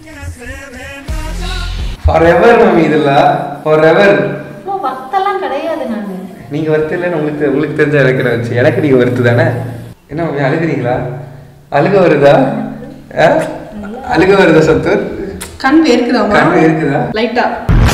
For forever mummy இதெல்லாம் forever அவ்வளோ வத்தெல்லாம் கிடையாது நான் நீங்க வருத்து இல்லைன்னு உங்களுக்கு உங்களுக்கு தெரிஞ்ச எனக்கு நான் வச்சு எனக்கு நீங்க வருத்து தானே என்ன மம்மி அழுகுறீங்களா அழுக வருதா ஆ? அழுக வருதா சத்தூர் கண் வேர்க்குதாமா கண்ணு இருக்குதா லைட்டா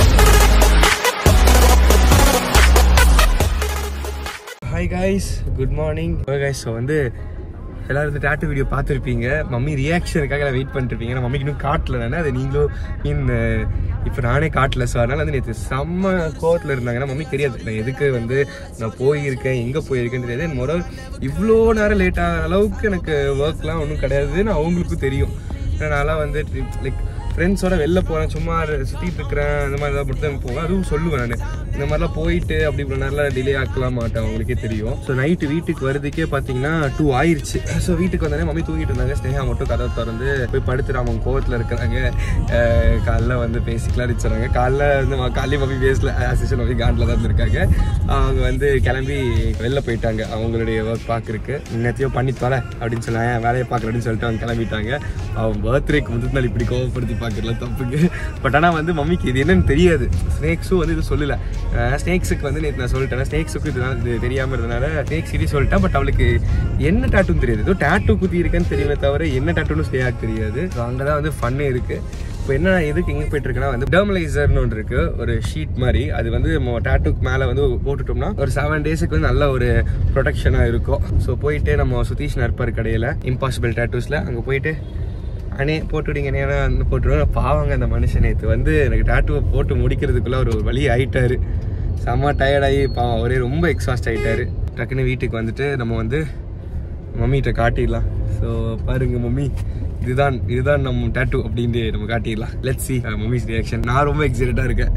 hi guys good morning guys so வந்து எல்லாரும் இந்த டேட்டு வீடியோ பார்த்துருப்பீங்க மம்மி ரியாக்ஷனுக்காக நான் வெயிட் பண்ணிருப்பீங்க நான் மம்மிக்கு இன்னும் காட்டல நானே அதை நீங்களும் மீன் இப்போ நானே காட்டல ஸோ அதனால வந்து நேற்று செம்ம கோவத்தில் இருந்தாங்கன்னா மம்மி தெரியாது நான் எதுக்கு வந்து நான் போயிருக்கேன் எங்கே போயிருக்கேன்னு தெரியாது மொதல் இவ்வளோ நேரம் லேட் ஆகிற அளவுக்கு எனக்கு ஒர்க்லாம் ஒன்றும் கிடையாதுன்னு அவங்களுக்கும் தெரியும் நான்லாம் வந்து லைக் ஃப்ரெண்ட்ஸோட வெளில போகிறேன் சும்மா சுற்றிட்டு இருக்கிறேன் அந்த மாதிரி ஏதாவது மட்டும் தான் போவேன் அதுவும் சொல்லுவேன் நான் இந்த மாதிரிலாம் போயிட்டு அப்படி இவ்வளோ நேரம் டிலே ஆக்கலாம் மாட்டேன் உங்களுக்கே தெரியும் ஸோ நைட்டு வீட்டுக்கு வரதுக்கே பார்த்தீங்கன்னா டூ ஆயிருச்சு ஸோ வீட்டுக்கு வந்தோடனே மம்மி தூங்கிட்டு இருந்தாங்க ஸ்னேகா மட்டும் கதவை திறந்து போய் படுத்துட்டு அவங்க கோவத்தில் இருக்கிறாங்க அஹ் காலைல வந்து பேசிக்கலாம் அடிச்சாங்க காலைல வந்து ம- காலையில மம்மி பேசல ஆசிஷன் மம்மி காண்டில் தான் இருந்திருக்காங்க அவங்க வந்து கிளம்பி வெளில போயிட்டாங்க அவங்களுடைய ஒர்க் பார்க்குறக்கு இன்னத்தையோ பண்ணி தொலை அப்படின்னு சொன்னாங்க வேலையை பார்க்குறேன்னு சொல்லிட்டு அவங்க கிளம்பிட்டாங்க அவன் பர்த்டேக்கு முந்தின நாள் இப்படி கோவப்படுத்தி பார்க்கறதுல தப்புங்க பட் ஆனால் வந்து மம்மிக்கு இது என்னன்னு தெரியாது ஸ்னேக்ஸும் வந்து இது சொல்லல ஸ்னேக்ஸுக்கு வந்து நேற்று நான் சொல்லிட்டேன் ஸ்னேக்ஸுக்கு இது இது தெரியாமல் இருந்தனால ஸ்னேக்ஸ் கிட்டே சொல்லிட்டேன் பட் அவளுக்கு என்ன டேட்டுன்னு தெரியாது ஏதோ டேட்டு குத்தி இருக்கேன்னு தெரியுமே தவிர என்ன டேட்டுன்னு ஸ்னேகாக்கு தெரியாது ஸோ அங்கே தான் வந்து ஃபன்னே இருக்குது இப்போ என்ன எதுக்கு எங்கே போயிட்டு இருக்கேன்னா வந்து டெர்மலைசர்னு ஒன்று இருக்கு ஒரு ஷீட் மாதிரி அது வந்து நம்ம டேட்டுக்கு மேலே வந்து போட்டுட்டோம்னா ஒரு செவன் டேஸுக்கு வந்து நல்ல ஒரு ப்ரொடெக்ஷனாக இருக்கும் ஸோ போயிட்டு நம்ம சுதீஷ் நற்பர் கடையில் இம்பாசிபிள் டேட்டூஸில் அங்கே போயிட்டு அண்ணே போட்டுவிடுங்க ஏன்னா வந்து போட்டுருவோம் பாவங்க அந்த மனுஷன் நேற்று வந்து எனக்கு டேட்டுவை போட்டு முடிக்கிறதுக்குள்ள ஒரு வழி ஆயிட்டாரு செம்ம டயர்டாகி பாவம் அவரே ரொம்ப எக்ஸாஸ்ட் ஆயிட்டாரு டக்குன்னு வீட்டுக்கு வந்துட்டு நம்ம வந்து மம்மிகிட்ட காட்டிடலாம் ஸோ பாருங்க மம்மி இதுதான் இதுதான் நம்ம டேட்டு அப்படின்ட்டு நம்ம காட்டிடலாம் லெட் சி மம்மிஸ் ரியாக்ஷன் நான் ரொம்ப எக்ஸைட்டடாக இருக்கேன்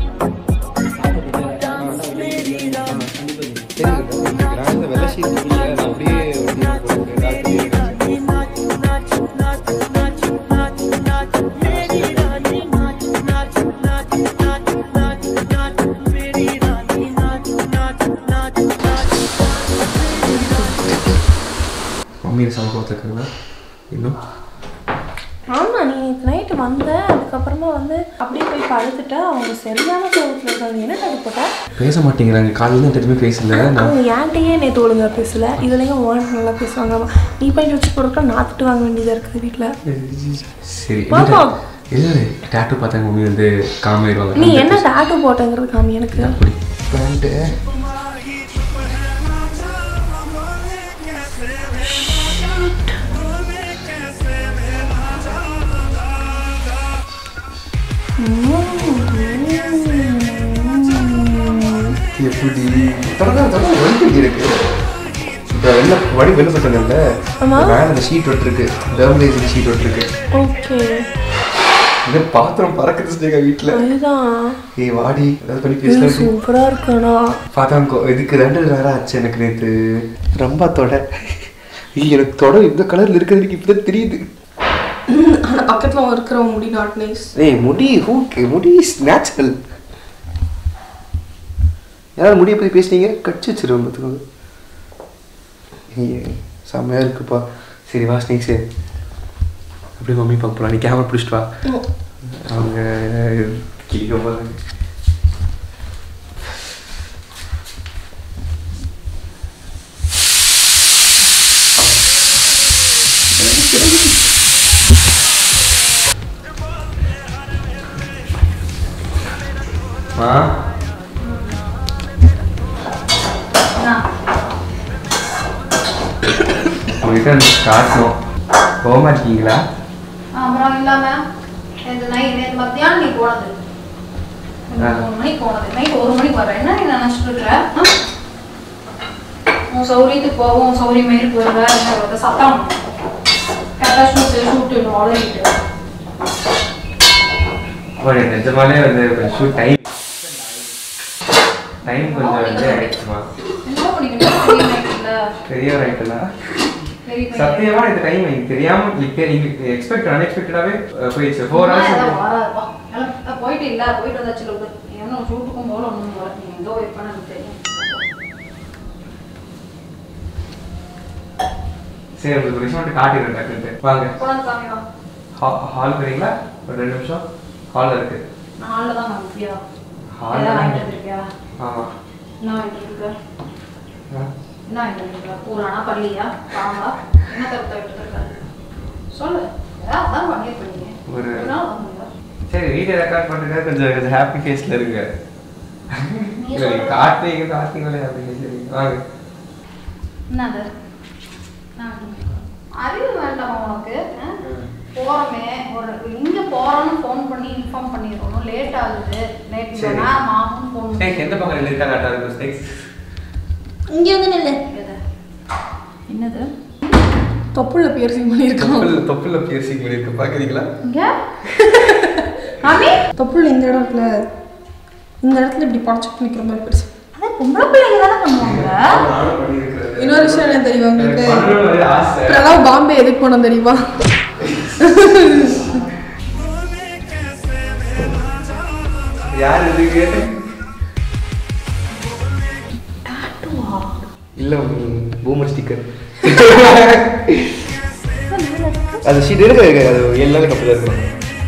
மம்மியை சமக்கத்துக்குங்களா இன்னும் ஆமா நீ நைட்டு வந்த அதுக்கப்புறமா வந்து அப்படியே போய் படுத்துட்ட அவங்க சரியான கோவத்தில் இருக்காங்க என்ன தடு போட்ட பேச மாட்டேங்கிறாங்க காலையில் எதுவுமே பேசல நான் அவங்க ஏன்ட்டையே நேற்று ஒழுங்கா பேசல இதுலயும் ஓன் நல்லா பேசுவாங்க நீ போய் வச்சு கொடுக்க நான் திட்டு வாங்க வேண்டியதா இருக்குது வீட்டில் சரி பாப்பா. இல்லை டேட்டு பார்த்தாங்க மம்மி வந்து காமாயிருவாங்க நீ என்ன டாட்டு போட்டங்கிறது காமி எனக்கு அப்படி பேண்ட்டு எப்படி தொடர்ந்து தொடர்ந்து வலிக்கு இருக்கு இப்போ வெளில வடி வெளில போட்டாங்கல்ல ஆமா. மேலே அந்த ஷீட் ஒட்டிருக்கு டெர்மலைசிங் ஷீட் ஒட்டிருக்கு ஓகே இது பாத்திரம் பறக்குது வீட்டில் அதுதான் ஏய் வாடி ஏதாவது பண்ணி பேசலாம் சூப்பரா இருக்கானா பார்த்தாங்கோ இதுக்கு ரெண்டு நேரம் ஆச்சு எனக்கு நேற்று ரொம்ப தொடை ஐய், எனக்கு தொடை இந்த கலர்ல இருக்கிறது எனக்கு இப்பதான் தெரியுது ஆனா பக்கத்துல இருக்கிற முடி நாட் நைஸ் ஏய் முடி ஹூக்கு முடி இஸ் நேச்சுரல் யாராவது முடியை பற்றி பேசுனீங்க கடிச்சு வச்சிருவேன் பார்த்துக்கோங்க ஐயே, செம்மையா இருக்குப்பா சரி வா ஸ்னேக்ஸு அப்படியே மம்மி பார்க்க போகலாம் நீ கேமரா பிடிச்சிட்டு வா அவங்க கிளிக்க போகிறாங்க மா உங்ககிட்ட வந்து காட்டணும் போக மாட்டீங்களா அப்புறம் இல்லாம நேற்று நைட் நேற்று மத்தியானம் நீ போனது ஆ. மூணு மணிக்கு போனது நைட் ஒரு மணிக்கு வர என்ன நீ நினைச்சிட்டு இருக்கிற ஆ? உன் சௌரியத்துக்கு போவோம் உன் சௌரியம் மாரி போயிருவ என்ன சத்தம் கரெக்டாக ஷூட்டு ஷூட்டு உடலிட்டு ஒரு நிஜமாலே வந்து ஷூட் டைம் டைம் கொஞ்சம் வந்து ஆயிடுச்சுமா என்ன பண்ணிக்கணும் பெரிய night இல்ல பெரிய ரைட்டுனா பெரிய night. சத்தியமா இந்த டைம் எனக்கு தெரியாம எக்ஸ்பெக்ட் அன்எக்ஸ்பெக்டடாவே போயிடுச்சு ஃபோர் அம்மா ஏதோ ஹவர்ஸ் வராதுப்பா. எல்லாம் அதான் போயிட்டு இல்ல போயிட்டு வந்தாச்சு லோடு நீ ஒன்றும் ஷூட்டுக்கும் போல ஒன்றும் போல நீ எங்கே வைப்பேன்னு எனக்கு தெரியும் சரி உங்களுக்கு ஒரு விஷயம் மட்டும் காட்டிடுறேன் டக்குன்ட்டு வாங்க கொண்டாந்து காமிவா ஹால் இருக்கிறீங்களா ஒரு ரெண்டு நிமிஷம் ஹாலில் இருக்கு ஹாலில் தான் வாங்கிப்பியா Hall ஏதாவது தான். வாங்கிட்டு வந்திருக்கியா ஆமாம் என்ன வாங்கிட்டு இருக்க என்ன வாங்கிட்டு வந்திருக்க பூரானா பள்ளியா பாம்பா என்ன கருத்தை வாங்கிட்டு இருக்க சொல்லு ஏதாவது அதான் வாங்கியிருப்பீங்க ஒரு- ஒரு நாள் வாங்குங்க சரி வீடியோ ரெக்கார்ட் பண்ணுங்க கொஞ்சம் கொஞ்சம் ஹாப்பி ஃபேஸில் இருங்க நீ இல்லை சொல்றது. காட்டுறீங்க காட்டுறீங்களே ஹாப்பி ஃபேஸில் வாங்க என்னது நான் அறிவு வேண்டாமா உனக்கு ஆ? போறோமே ஒரு இங்க போறோம்னு ஃபோன் பண்ணி இன்ஃபார்ம் பண்ணிடுறோம் லேட் ஆகுது லேட் சரி. மேம் ஆகும் ஃபோன் ஸ்னேக்ஸ் எந்த பக்கம் நின்று இருக்கா காட்டா இருக்கும் ஸ்னேக்ஸ் இங்கே வந்து நில்லு என்னது தொப்புள்ள பியர்சிங் பண்ணியிருக்கான் தொப்புள் தொப்புல பியர்சிங் பண்ணியிருக்கு பார்க்குறீங்களா இங்க மாமி தொப்புள்ள இந்த இடம் இருக்குல்ல இந்த இடத்துல இப்படி படச்சுட்டு நிற்கிற மாதிரி பெருசு அதே பொம்பளை பிள்ளைங்க தானே பண்ணுவாங்க நானும் பண்ணியிருக்கிறேன் இன்னொரு விஷயம் என்ன தெரியுமா உங்களுக்கு எனக்கு பண்ணணும்னு ஒரே ஆசை பிரணவ் பாம்பே எதுக்கு போனோம் தெரியுமா யார் இதுக்கு இல்ல பூமர் ஸ்டிக்கர் அது ஷீட் இருக்கு இருக்கு. அது எல்லா கப்பல் இருக்கும்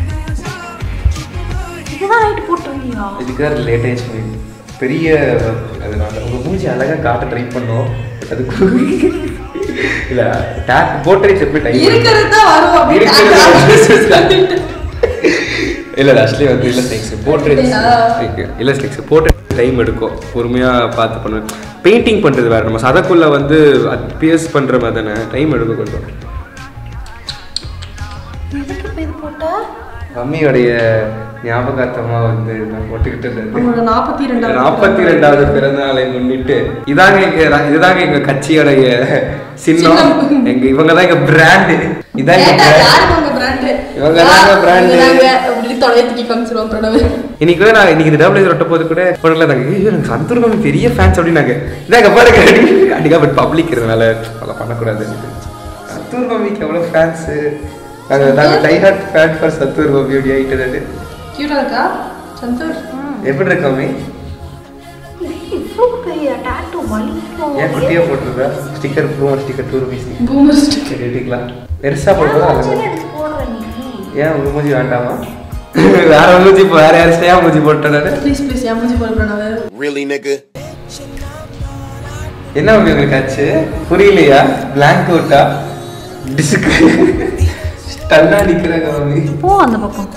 இதுதான் நைட்டு போட்டுருவியா இதுக்கு தான் லேட் ஆயிடுச்சு பண்ணி பெரிய அதனால உங்க மூஞ்சி அழகா காட்ட ட்ரை பண்ணோம் But அது கு- இல்ல டேப் போட்டே எப்படி டைம் இருக்கிறது தான் வரும் அப்படின்னு இல்ல ஆக்சுவலி வந்து இல்ல ஸ்னேக்ஸ் போர்ட்ரேட் இல்ல ஸ்னேக்ஸ் போர்ட்ரேட் டைம் எடுக்கும் பொறுமையா பார்த்து பண்ணுவேன் பெயிண்டிங் பண்றது வேற நம்ம சதக்குள்ள வந்து பியர்ஸ் பண்ற மாதிரி தானே டைம் எடுக்கும் கொஞ்சம் எதுக்கு இப்போ இது போட்ட மம்மியோடைய ஞாபகார்த்தமா வந்து நான் போட்டுக்கிட்டு இருந்தது நம்மளோட நாற்பத்தி ரெண்டாவது நாற்பத்தி ரெண்டாவது பிறந்த நாளை முன்னிட்டு இதாங்க எங்க இதுதாங்க எங்க கட்சியோடைய சின்னம் சின்னம். எங்க இவங்க தான் எங்க பிராண்டு இதான் எங்க ஏன்டா, brand. யாரு உங்க brand? இவங்க தாங்க brand. இவங்க தாங்க அப்படி தொலைய தூக்கி காமிச்சிருவோம் பிரணவ். இன்னைக்கு கூட நான் இன்னைக்கு டபுள் ஒட்ட போது கூட போடல நாங்க ஐயோ எனக்கு சந்தூர் மாமி பெரிய ஃபேன்ஸ் அப்படின்னாங்க இதாங்க பாருங்க அடிக்கா பட் பப்ளிக் இருந்தனால அதெல்லாம் பண்ணக்கூடாது சந்தூர் மாமிக்கு எவ்வளோ ஃபேன்ஸு நாங்கள் நாங்கள் டைஹார்ட் ஃபேன் ஃபார் சந்தூர் மாமி அப்படி ஆகிட்டு Cute ஆ இருக்கா? சந்தோஷ். எப்படி இருக்கு மாமி இவ்வளோ பெரிய டாட்டூ வலிக்கும் ஏன் குட்டியாக போட்டிருந்தா ஸ்டிக்கர் ப்ரூ sticker two rupees Boomer stick. சரி எடுக்கலாம் பெருசாக போடுறதா மூஞ்சில அழகா எடுத்து போடுற நீ ஏன் உங்க மூஞ்சி வேண்டாமா வேற ஒரு மூஞ்சி இப்போ வேற யாரும் ஸ்னேகா மூஞ்சி போட்டேன் நானு. Please, please, என் மூஞ்சி போடு பிரணவ். Really, nigga? என்ன மம்மி உங்களுக்கு ஆச்சு புரியலையா பிளாங்க் அவுட்டா டிஸ்க் ஸ்டன்னா நிக்கிறாங்க மம்மி போ அந்த பக்கம்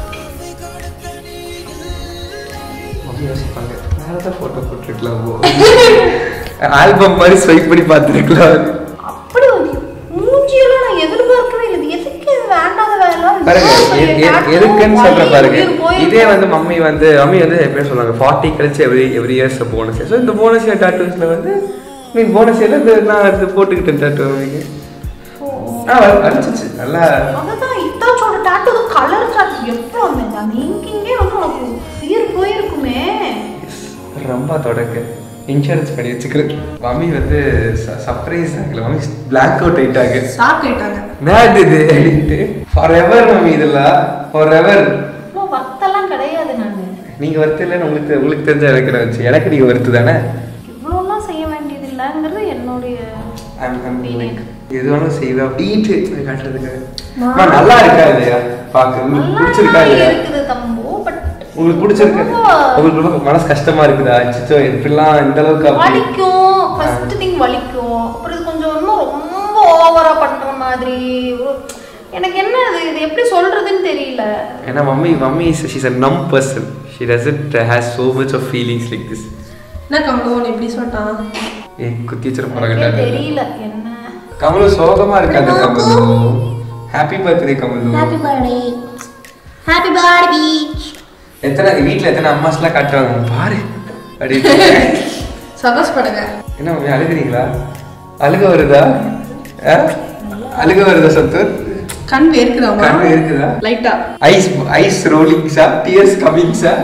மம்மி யோசிப்பாங்க வேற ஏதாவது போட்டோ போட்டுருக்கலாமோ ஆல்பம் மாதிரி ஸ்வைப் பண்ணி பார்த்துருக்கலாம் அப்படி ஒரு மூஞ்சியெல்லாம் நான் எதிர்பார்க்கவே இல்லை இது எதுக்கு இது வேண்டாத வேலை பாருங்க இவ்வளோ பெரிய எ- எ- tattoo, எதுக்குன்னு சொல்ற வலி, பாருங்க உயிர் போயிருக்கு. இதே வந்து மம்மி வந்து மம்மி வந்து எப்படி சொல்லுவாங்க ஃபார்ட்டி கழிச்சு every every years bonus so இந்த போனஸ் இயர் டாட்டூஸ்ல வந்து மீன் போனஸ் இயர்ல இந்த நான் அது போட்டுக்கிட்டேன் டாட்டூ மம்மிக்கு ஆ அடிச்சிச்சு நல்லா அதுதான் இத்தாச்சோட டாட்டூ கலர் சாட் எவ்வளோ அந்த அந்த இங்கிங்கே வந்து உனக்கு உயிர் போயிருக்குமே ரொம்ப தொடங்க இன்சூரன்ஸ் பண்ணி வச்சுக்கிறேன் மம்மி வந்து சர்ப்ரைஸ் ஆகல மம்மி பிளாக் அவுட் ஆயிட்டாங்க Shock ஆயிட்டாங்க. என்னது இது அப்படின்ட்டு ஃபார் எவர் மம்மி இதெல்லாம் ஃபார் எவர் இவ்வளோ வத்தெல்லாம் கிடையாது நான் நீங்க வருத்து இல்லைன்னு உங்களுக்கு உங்களுக்கு தெரிஞ்ச எனக்கு நான் வச்சு எனக்கு நீங்க வருத்து தானே இவ்வளோலாம் செய்ய வேண்டியது இல்லைங்கிறது என்னுடைய I'm- I'm Opinion. like, எது வேணாலும் செய்வேன் அப்படின்ட்டு காட்டுறதுக்காக மா. அம்மா, நல்லா இருக்கா இல்லையா பாக்க உங்களுக்கு பிடிச்சிருக்கா நல்லா இல்லையா இருக்குது தம்பு பட் உங்களுக்கு பிடிச்சிருக்கு உங்களுக்கு ரொம்ப மனசு கஷ்டமா இருக்குதா சிச்சோ இப்படிலாம் இந்த அளவுக்கு அப்படி வலிக்கும் ஃபர்ஸ்ட் திங் வலிக்கும் அப்புறம் இது கொஞ்சம் இன்னும் ரொம்ப ஓவரா பண்ற மாதிரி ஒரு- எனக்கு என்ன இது இது எப்படி சொல்றதுன்னு தெரியல ஏன்னா mummy mummy she's a numb person she doesn't has so much of feelings like this என்ன கமலவன் இப்படி சொல்லிட்டான் ஏ குத்தி வச்சிட எனக்கே போறாங்க தெரியல என்ன கமலு சோகமா இருக்காது Kamalu happy birthday Kamalu birthday happy birthday beach எத்தனை வீட்ல எத்தனை அம்மாஸ்லாம் காட்டுறாங்க பாரு அப்படின்னு சந்தோஷப்படுங்க என்ன மம்மி அழுகுறீங்களா அழுக வருதா ஆ? அழுக வருதா சந்தூர் கண் வேர்க்குதாமா கண்ணு இருக்குதா லைட்டா ஐஸ் ஐஸ் ரோலிங்ஸா டியர்ஸ் கமிங்ஸா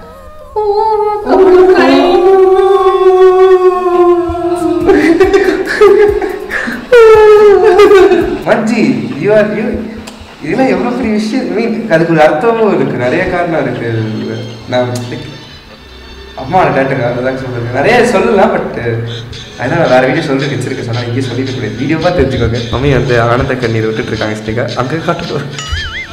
மஞ்சி யூ ஆர் யூ இதெல்லாம் எவ்வளோ பெரிய விஷயம் மீன் அதுக்கு ஒரு அர்த்தமும் இருக்கு நிறைய காரணம் இருக்கு நான் like, அம்மா டேட்டுங்க அதுதான் சொல்லுங்க நிறைய சொல்லலாம் பட் அதனால நான் வேற வீடியோ சொல்லிட்டு வச்சிருக்கேன் சொன்னா இங்கே சொல்லிட்டு கூட வீடியோவா தெரிஞ்சுக்கோங்க மம்மி அந்த ஆனந்த கண்ணீர் விட்டுட்டு இருக்காங்க ஸ்டிக்கா அங்கே காட்டுட்டு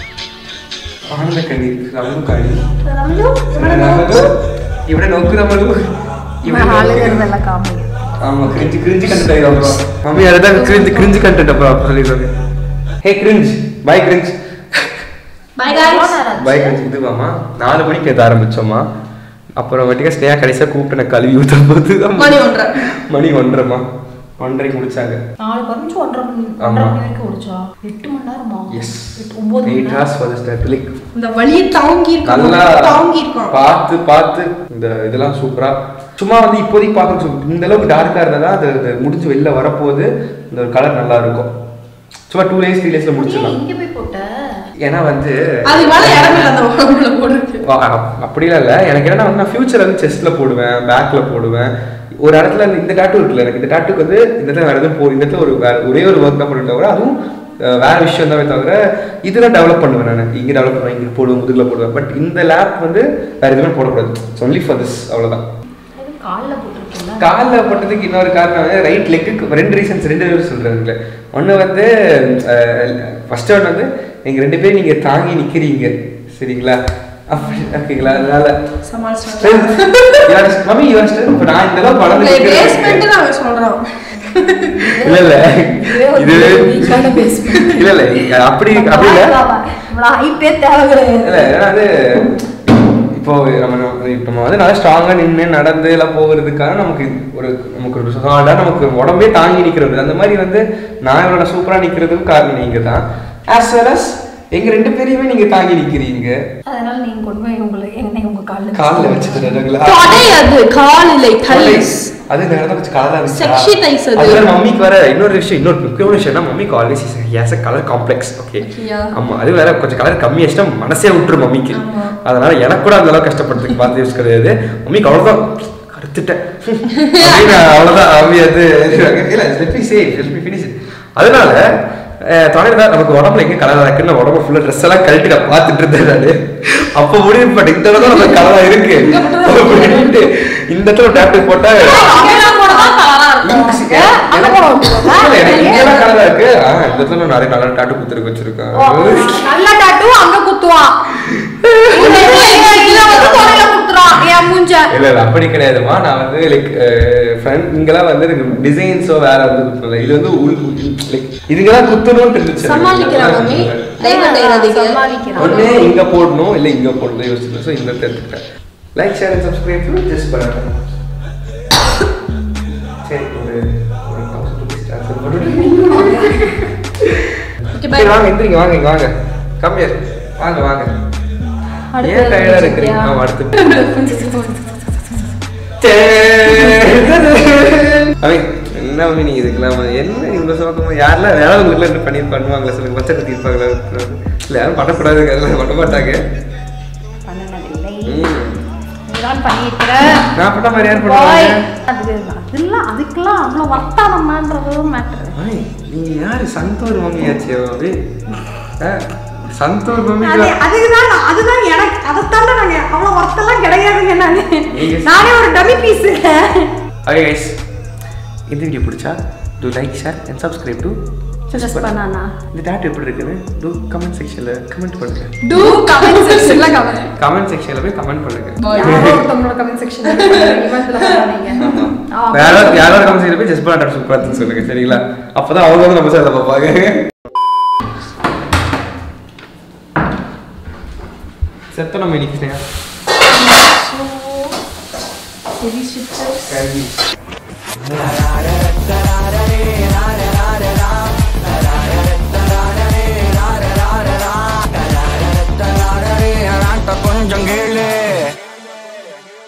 ആനന്ദ കണ്ണീർ നമുക്ക് കണ്ണീർ റംലു, ഇവിടെ നോക്കൂ. ഇവിടെ നോക്കൂ നമ്മൾ ഇവിടെ ഹാളിൽ ഇരുന്നല്ല കാമി ஆமா கிரிஞ்சு கிரிஞ்சு கண்டென்ட் அப்புறம் மம்மி அதுதான் கிரிஞ்சு கிரிஞ்சு கண்டென்ட் அப்புறம் சொல்லிடுவாங்க hey cringe bye cringe bye guys bye cringe இதுவாமா நாலு மணிக்கு எது ஆரம்பிச்சோமா அப்புறம் வட்டிக்க ஸ்னேகா கடைசியா கூப்பிட்டு நான் கழுவி ஊத்த போது மணி ஒன்றரை. மணி ஒன்றரைமா ஒன்றரைக்கு முடிச்சாங்க நாலு பரிஞ்சு ஒன்றரை மணி ஆமா. ஒன்றரை மணி வரைக்கும் ஓடிச்சா எட்டு மணி நேரமா எஸ் எட்டு ஒன்பது மணி எயிட் நேரம் ஹார்ஸ் ஃபார் ஸ்டார்ட் லைக் இந்த வழியை தாங்கி இருக்கோம் நல்லா தாங்கி இருக்கோம் பார்த்து பார்த்து இந்த இதெல்லாம் சூப்பரா சும்மா வந்து இப்போதைக்கு பார்க்க சு- இந்த அளவுக்கு டார்க்கா இருந்தா அது அது முடிஞ்சு வெளில வரப்போகுது இந்த ஒரு கலர் நல்லா இருக்கும் சும்மா டூ டேஸ் த்ரீ டேஸ்ல நீ முடிச்சிடலாம் இங்க போய் போட்ட ஏன்னா வந்து அது மேல இடம் இல்லை அந்த உடம்புல போடுறது அ- அ- அப்படிலாம் இல்லை எனக்கு என்னன்னா வந்து நான் ஃபியூச்சர் வந்து செஸ்ட்ல போடுவேன் பேக்ல போடுவேன் ஒரு இடத்துல இந்த- இந்த டாட்டு இருக்குல்ல எனக்கு இந்த டாட்டுக்கு வந்து இந்த இடத்துல வேற எதுவும் போ இந்த இடத்துல ஒரு வேற ஒரே ஒரு ஒர்க் தான் பண்ணுவேன் தவிர அதுவும் அஹ், வேற விஷயம் தான் தவிர இதெல்லாம் டெவலப் பண்ணுவேன் நான் இங்கே டெவலப் பண்ணுவேன் இங்கே போடுவேன் முதுகுல போடுவேன் பட் இந்த லேப் வந்து வேற எதுவுமே போடக்கூடாது ஒன்லி ஃபார் திஸ் அவ்வளவுதான் இது கால்ல போட்டிருக்கீங்களா காலில் போட்டதுக்கு இன்னொரு காரணம் வந்து ரைட் லெக்குக்கு ரெண்டு ரீசன்ஸ் ரெண்டு பேரும் சொல்றாங்க ஒன்று வந்து ஃபர்ஸ்ட் ஒன் வந்து எங்க ரெண்டு பேரும் நீங்க தாங்கி நிக்கிறீங்க சரிங்களா அப்படி ஓகேங்களா அதனால சமாளிச்சு மம்மி யுவர் ஸ்ட்ரென்த் இப்போ நான் இந்த அளவுக்கு வளர்ந்து பேஸ்மெண்ட் நிக்கிறேன். நாங்க சொல்றோம் இல்ல இல்ல இதுவே வீக்கான பேஸ்மெண்ட் இல்ல இல்ல அப்படி அப்படி இல்ல இவ்வளவு ஹைட்டே தேவை கிடையாது இல்ல ஏன்னா வந்து இப்போ நம்ம இப்போ நம்ம வந்து நல்லா ஸ்ட்ராங்கா நின்று நடந்து எல்லாம் போகிறதுக்காக நமக்கு ஒரு நமக்கு ஒரு சாடா நமக்கு உடம்பே தாங்கி நிக்கிறது அந்த மாதிரி வந்து நான் இவ்வளோ சூப்பரா நிக்கிறதுக்கு காரணம் நீங்க தான் ஆஸ் வெல் அஸ் எங்க ரெண்டு பேரையுமே நீங்க தாங்கி நிக்கிறீங்க அதனால நீங்க கொண்டு போய் உங்களை என்னை உங்க கால்ல காலில் வச்சுட்டு தொடை அது கால் இல்லை தைஸ் அது இந்த இடத்துல கொஞ்சம் கலரா இருந்துச்சு Sexy thighs அது. அதுல மம்மிக்கு வர இன்னொரு விஷயம் இன்னொரு முக்கியமான விஷயம்னா மம்மிக்கு always has a colour complex okay Yeah. ஆமா அது வேற கொஞ்சம் கலர் கம்மி ஆச்சுன்னா மனசே விட்டுரும் மம்மிக்கு ஆமா. அதனால எனக்கு கூட அந்த அளவுக்கு கஷ்டப்படுறதுக்கு பார்த்து யூஸ் கிடையாது மம்மிக்கு அவ்வளவுதான் கருத்துட்டேன் அப்படின்னு அவ்வளவுதான் மம்மி அது இல்ல let me say let me finish அதனால தொலை தான் நமக்கு உடம்புல எங்க கலரா இருக்குன்னு உடம்பு ஃபுல்லா ட்ரெஸ் எல்லாம் கழட்டி நான் பார்த்துட்டு இருந்தேன் நானு அப்போ முடிவு பண்ண இந்த இடத்துல நமக்கு கலரா இருக்கு அப்படின்ட்டு இந்த இடத்துல டேப்லெட் போட்டா அங்கெல்லாம் போனதான் கலரா இருக்கும் ஏன்? அங்க போட விட்டுருவா? இல்ல, எனக்கு இங்கெல்லாம் கலரா இருக்கு ஆ, இந்த இடத்துல நான் நிறைய கலர் டாட்டு குத்துருக்கு வச்சிருக்கேன் நல்ல டாட்டு அங்க குத்துவான் இந்த இதுல இதுல வந்து தொடையில குத்துறான் என் மூஞ்ச இல்ல இல்ல அப்படி கிடையாதுமா நான் வந்து லைக் ஃப்ரெண்ட் இங்கெல்லாம் வந்து எனக்கு டிசைன்ஸோ வேற வந்து குத்தல இது வந்து உள் லைக் இதுங்கெல்லாம் குத்தணும்னு இருந்துச்சு சமாளிக்கிறா மம்மி தைவம் தைராதீங்க சமாளிக்கிறான் ஒண்ணு இங்க போடணும் இல்ல இங்க போடணும் யோசிச்சு ஸோ இந்த எடுத்துக்கிட்டேன் like share and subscribe just பண்ண சரி ஒரு ஒரு தௌசண்ட் ருபீஸ் ட்ரான்ஸ்ஃபர் பண்ணிட்டு ஓகே சரி பை வாங்க எந்திரிங்க வாங்க இங்க வாங்க கம்மியர் வாங்க வாங்க அடுத்து ஏன் டயர்டா எதுவும் இருக்கிறீங்க சொல்றியா? ஆமா அடுத்து அவன் என்ன மம்மி நீங்க இதுக்கெல்லாம் என்ன இவ்வளவு சோகமா யாரெல்லாம் வேற உங்க வீட்டுல இருந்து பண்ணி பண்ணுவாங்களா சொல்லுங்க பச்சை கத்தி இருப்பாங்களா இல்ல யாரும் பண்ணக்கூடாது அதெல்லாம் பண்ண மாட்டாங்க பண்ணனதில்லை ம். நீதான் பண்ணியிருக்கிற நான் பண்ண மாதிரி யார் போய் பண்ணுவாங்க அது அதெல்லாம் அதுக்கெல்லாம் அவ்வளோ வர்த்தானமான்றது மேட்ரு ஐய், நீ யாரு சந்தூர் மம்மியாச்சு அப்படி ஆ, சந்தூர் மம்மி அது அதுதான் நான்- அதுதான் எனக்கு அதைத்தாண்ட நாங்க அவ்வளோ ஒர்த்தெல்லாம் கிடையாதுங்க நானு நீங்க- நானே ஒரு டமி பீஸ் ஓகே கைஸ் இந்த வீடியோ பிடிச்சா do like share and subscribe do just பண்ணானா இந்த டேட் எப்படி இருக்குன்னு டூ கமெண்ட் செக்ஷன்ல கமெண்ட் பண்ணுங்க டூ கமெண்ட் செக்ஷன்ல கமெண்ட் கமெண்ட் செக்ஷன்ல போய் கமெண்ட் பண்ணுங்க யாரோ ஒருத்தவங்களோட கமெண்ட் செக்ஷன் ஆமா. வேற யாராவது கமெண்ட் செக்ஷன்ல போய் ஜஸ்ட் பண்ண சூப்பரா சொல்லுங்க சரிங்களா அப்பதான் அவங்க வந்து நம்ம சேனலை பார்ப்பாங்க செத்த நம்ம இன்னைக்கு ஸ்னேகா. கல்வி